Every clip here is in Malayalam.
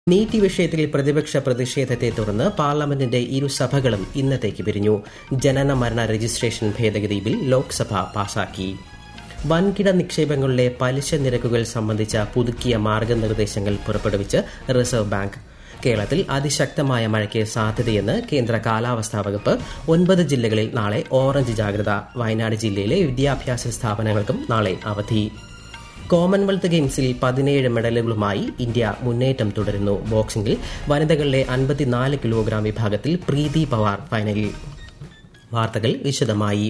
നീറ്റ് വിഷയത്തിൽ പ്രതിപക്ഷ പ്രതിഷേധത്തെ തുടർന്ന് പാർലമെന്റിന്റെ ഇരുസഭകളും ഇന്നത്തേക്ക് പിരിഞ്ഞു ജനന മരണ രജിസ്ട്രേഷൻ ഭേദഗതി ബിൽ ലോക്സഭ പാസാക്കി വൻകിട നിക്ഷേപങ്ങളിലെ പലിശ നിരക്കുകൾ സംബന്ധിച്ച പുതുക്കിയ മാർഗനിർദ്ദേശങ്ങൾ പുറപ്പെടുവിച്ച് റിസർവ് ബാങ്ക് കേരളത്തിൽ അതിശക്തമായ മഴയ്ക്ക് സാധ്യതയെന്ന് കേന്ദ്ര കാലാവസ്ഥാ വകുപ്പ് ഒൻപത് ജില്ലകളിൽ നാളെ ഓറഞ്ച് ജാഗ്രത വയനാട് ജില്ലയിലെ വിദ്യാഭ്യാസ സ്ഥാപനങ്ങൾക്കും നാളെ അവധി കോമൺവെൽത്ത് ഗെയിംസിൽ പതിനേഴ് മെഡലുകളുമായി ഇന്ത്യ മുന്നേറ്റം തുടരുന്നു ബോക്സിംഗിൽ വനിതകളിലെ അൻപത്തിനാല് കിലോഗ്രാം വിഭാഗത്തിൽ പ്രീതി പവാർ ഫൈനലിൽ വാർത്തകൾ വിശദമായി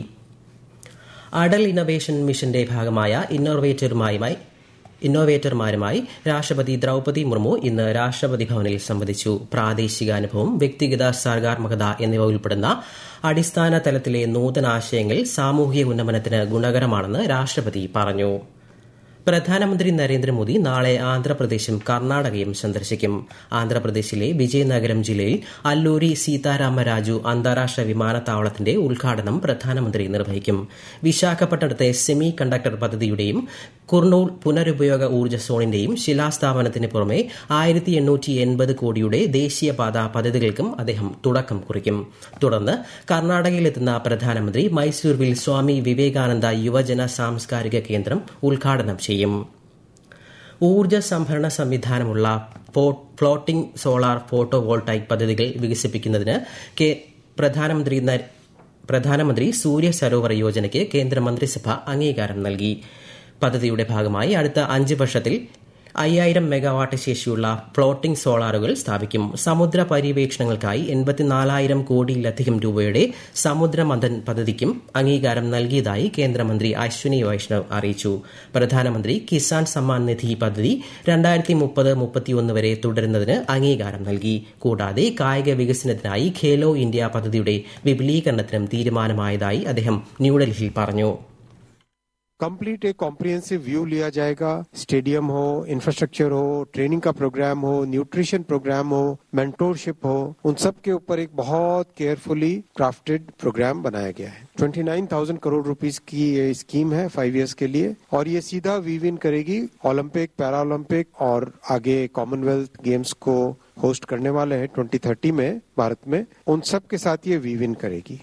അടൽ ഇന്നൊവേഷൻ മിഷന്റെ ഭാഗമായ ഇന്നോവേറ്ററുമായുമായി ഇന്നോവേറ്റർമാരുമായി രാഷ്ട്രപതി ദ്രൌപതി മുർമു ഇന്ന് രാഷ്ട്രപതി ഭവനിൽ സംവദിച്ചു പ്രാദേശികാനുഭവം വ്യക്തിഗത സർഗാത്മകത എന്നിവ ഉൾപ്പെടുന്ന അടിസ്ഥാന തലത്തിലെ നൂതനാശയങ്ങൾ സാമൂഹിക ഉന്നമനത്തിന് ഗുണകരമാണെന്ന് രാഷ്ട്രപതി പറഞ്ഞു പ്രധാനമന്ത്രി നരേന്ദ്രമോദി നാളെ ആന്ധ്രാപ്രദേശും കർണാടകയും സന്ദർശിക്കും ആന്ധ്രാപ്രദേശിലെ വിജയനഗരം ജില്ലയിൽ അല്ലൂരി സീതാരാമരാജു അന്താരാഷ്ട്ര വിമാനത്താവളത്തിന്റെ ഉദ്ഘാടനം പ്രധാനമന്ത്രി നിർവഹിക്കും വിശാഖപട്ടണത്തെ സെമി കണ്ടക്ടർ പദ്ധതിയുടെയും കുർണൂൾ പുനരുപയോഗ ഊർജ്ജ സോണിന്റെയും ശിലാസ്ഥാപനത്തിന് പുറമെ ആയിരത്തി എണ്ണൂറ്റി എൺപത് കോടിയുടെ ദേശീയപാത പദ്ധതികൾക്കും അദ്ദേഹം തുടക്കം കുറിക്കും തുടർന്ന് കർണാടകയിലെത്തുന്ന പ്രധാനമന്ത്രി മൈസൂരുവിൽ സ്വാമി വിവേകാനന്ദ യുവജന സാംസ്കാരിക കേന്ദ്രം ഉദ്ഘാടനം ചെയ്യും ഊർജ്ജ സംഭരണ സംവിധാനമുള്ള ഫ്ലോട്ടിംഗ് സോളാർ ഫോട്ടോ വോൾട്ടായിക് പദ്ധതികൾ വികസിപ്പിക്കുന്നതിന് പ്രധാനമന്ത്രി പ്രധാനമന്ത്രി സൂര്യ സരോവർ യോജനയ്ക്ക് കേന്ദ്രമന്ത്രിസഭ അംഗീകാരം നൽകി പദ്ധതിയുടെ ഭാഗമായി അടുത്ത അഞ്ച് വർഷത്തിൽ അയ്യായിരം മെഗാവാട്ട് ശേഷിയുള്ള ഫ്ലോട്ടിംഗ് സോളാറുകൾ സ്ഥാപിക്കും സമുദ്ര പര്യവേക്ഷണങ്ങൾക്കായി എൺപത്തിനാലായിരം കോടിയിലധികം രൂപയുടെ സമുദ്രമന്ഥൻ പദ്ധതിക്കും അംഗീകാരം നൽകിയതായി കേന്ദ്രമന്ത്രി അശ്വിനി വൈഷ്ണവ് അറിയിച്ചു പ്രധാനമന്ത്രി കിസാൻ സമ്മാൻ നിധി പദ്ധതി രണ്ടായിരത്തി മുപ്പത് മുപ്പത്തിയൊന്ന് വരെ തുടരുന്നതിന് അംഗീകാരം നൽകി കൂടാതെ കായിക വികസനത്തിനായി ഖേലോ ഇന്ത്യ പദ്ധതിയുടെ വിപുലീകരണത്തിനും തീരുമാനമായതായി അദ്ദേഹം ന്യൂഡൽഹിയിൽ പറഞ്ഞു कंप्लीट एक कॉम्प्रिहेंसिव व्यू लिया जाएगा स्टेडियम हो इंफ्रास्ट्रक्चर हो ट्रेनिंग का प्रोग्राम हो न्यूट्रिशन प्रोग्राम हो मेंटोरशिप हो उन सब के ऊपर एक बहुत केयरफुली क्राफ्टेड प्रोग्राम बनाया गया है 29,000 करोड़ रुपीस की ये स्कीम है फाइव इयर्स के लिए और ये सीधा वीव इन करेगी ओलंपिक पैरा ओलंपिक और आगे कॉमनवेल्थ गेम्स को होस्ट करने वाले हैं 2030 में भारत में उन सब के साथ ये वीव इन करेगी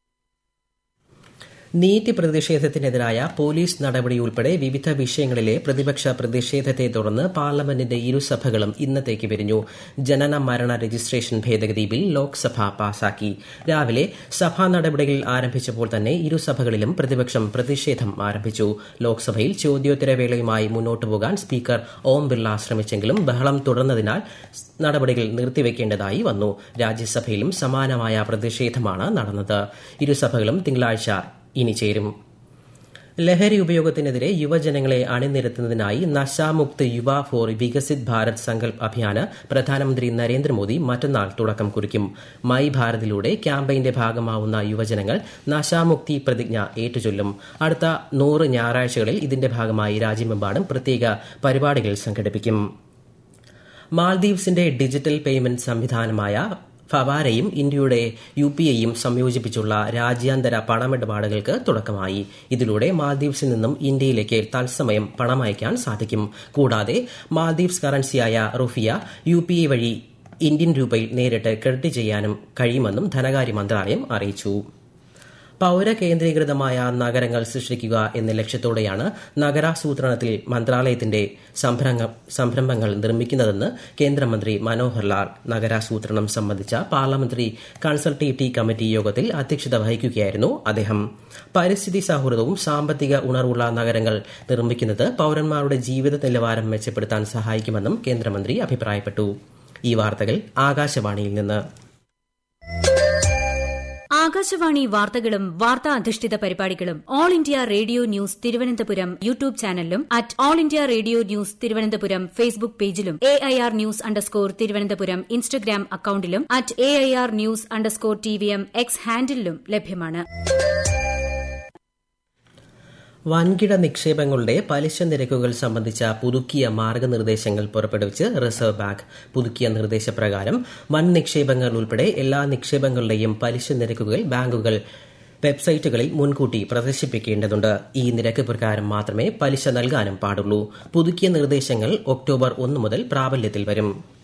നീറ്റ് പ്രതിഷേധത്തിനെതിരായ പോലീസ് നടപടി ഉൾപ്പെടെ വിവിധ വിഷയങ്ങളിലെ പ്രതിപക്ഷ പ്രതിഷേധത്തെ തുടർന്ന് പാർലമെന്റിന്റെ ഇരുസഭകളും ഇന്നത്തേക്ക് പിരിഞ്ഞു ജനന മരണ രജിസ്ട്രേഷൻ ഭേദഗതി ബിൽ ലോക്സഭ പാസാക്കി രാവിലെ സഭാ നടപടികൾ ആരംഭിച്ചപ്പോൾ തന്നെ ഇരുസഭകളിലും പ്രതിപക്ഷം പ്രതിഷേധം ആരംഭിച്ചു ലോക്സഭയിൽ ചോദ്യോത്തരവേളയുമായി മുന്നോട്ടു പോകാൻ സ്പീക്കർ ഓം ബിർള ശ്രമിച്ചെങ്കിലും ബഹളം തുടർന്നതിനാൽ നടപടികൾ നിർത്തിവെക്കേണ്ടതായി വന്നു രാജ്യസഭയിലും സമാനമായ പ്രതിഷേധമാണ് നടന്നത് ഇരുസഭകളും തിങ്കളാഴ്ച ഇനി ചേരും ലഹരി ഉപയോഗത്തിനെതിരെ യുവജനങ്ങളെ അണിനിരത്തുന്നതിനായി നശാമുക്ത് യുവ ഫോർ വികസിത് ഭാരത് സങ്കൽപ് അഭിയാന് പ്രധാനമന്ത്രി നരേന്ദ്രമോദി മറ്റന്നാൾ തുടക്കം കുറിക്കും മൈ ഭാരതിലൂടെ ക്യാമ്പയിന്റെ ഭാഗമാവുന്ന യുവജനങ്ങൾ നശാമുക്തി പ്രതിജ്ഞ ഏറ്റുചൊല്ലും അടുത്ത നൂറ് ഞായറാഴ്ചകളിൽ ഇതിന്റെ ഭാഗമായി രാജ്യമെമ്പാടും പ്രത്യേക പരിപാടികൾ സംഘടിപ്പിക്കും മാൽദീവ്സിന്റെ ഡിജിറ്റൽ പേയ്മെന്റ് സംവിധാനമായ ഫവാരയും ഇന്ത്യയുടെ യു പി ഐയും സംയോജിപ്പിച്ചുള്ള രാജ്യാന്തര പണമിടപാടുകൾക്ക് തുടക്കമായി ഇതിലൂടെ മാൽദീവ്സിൽ നിന്നും ഇന്ത്യയിലേക്ക് തത്സമയം പണമയക്കാൻ സാധിക്കും കൂടാതെ മാൽദീവ്സ് കറൻസിയായ റുഫിയ യു പി ഐ വഴി ഇന്ത്യൻ രൂപയിൽ നേരിട്ട് ക്രെഡിറ്റ് ചെയ്യാനും കഴിയുമെന്നും ധനകാര്യ മന്ത്രാലയം അറിയിച്ചു പൌരകേന്ദ്രീകൃതമായ നഗരങ്ങൾ സൃഷ്ടിക്കുക എന്ന ലക്ഷ്യത്തോടെയാണ് നഗരാസൂത്രണത്തിൽ മന്ത്രാലയത്തിന്റെ സംരംഭങ്ങൾ നിർമ്മിക്കുന്നതെന്ന് കേന്ദ്രമന്ത്രി മനോഹർ ലാൽ നഗരാസൂത്രണം സംബന്ധിച്ച പാർലമെന്ററി കൺസൾട്ടേറ്റീവ് കമ്മിറ്റി യോഗത്തിൽ അധ്യക്ഷത വഹിക്കുകയായിരുന്നു അദ്ദേഹം പരിസ്ഥിതി സൌഹൃദവും സാമ്പത്തിക ഉണർവുള്ള നഗരങ്ങൾ നിർമ്മിക്കുന്നത് പൌരന്മാരുടെ ജീവിത നിലവാരം മെച്ചപ്പെടുത്താൻ സഹായിക്കുമെന്നും കേന്ദ്രമന്ത്രി അഭിപ്രായപ്പെട്ടു ഈ വാർത്തകൾ ആകാശവാണിയിൽ നിന്ന് ആകാശവാണി വാർത്തകളും വാർത്താ അധിഷ്ഠിത പരിപാടികളും all India radio news Thiruvananthapuram YouTube ചാനലിലും at all India radio news Thiruvananthapuram Facebook പേജിലും A I R news underscore Thiruvananthapuram Instagram അക്കൌണ്ടിലും at A I R news underscore T V M X ഹാൻഡിലും ലഭ്യമാണ് വൻകിട നിക്ഷേപങ്ങളുടെ പലിശ നിരക്കുകൾ സംബന്ധിച്ച പുതുക്കിയ മാർഗനിർദ്ദേശങ്ങൾ പുറപ്പെടുവിച്ച് റിസർവ് ബാങ്ക് പുതുക്കിയ നിർദ്ദേശപ്രകാരം വൻ നിക്ഷേപങ്ങൾ ഉൾപ്പെടെ എല്ലാ നിക്ഷേപങ്ങളുടെയും പലിശ നിരക്കുകൾ ബാങ്കുകൾ വെബ്സൈറ്റുകളിൽ മുൻകൂട്ടി പ്രദർശിപ്പിക്കേണ്ടതുണ്ട് ഈ നിരക്ക് പ്രകാരം മാത്രമേ പലിശ നൽകാനും പാടുള്ളൂ പുതുക്കിയ നിർദ്ദേശങ്ങൾ ഒക്ടോബർ ഒന്ന് മുതൽ പ്രാബല്യത്തിൽ വരും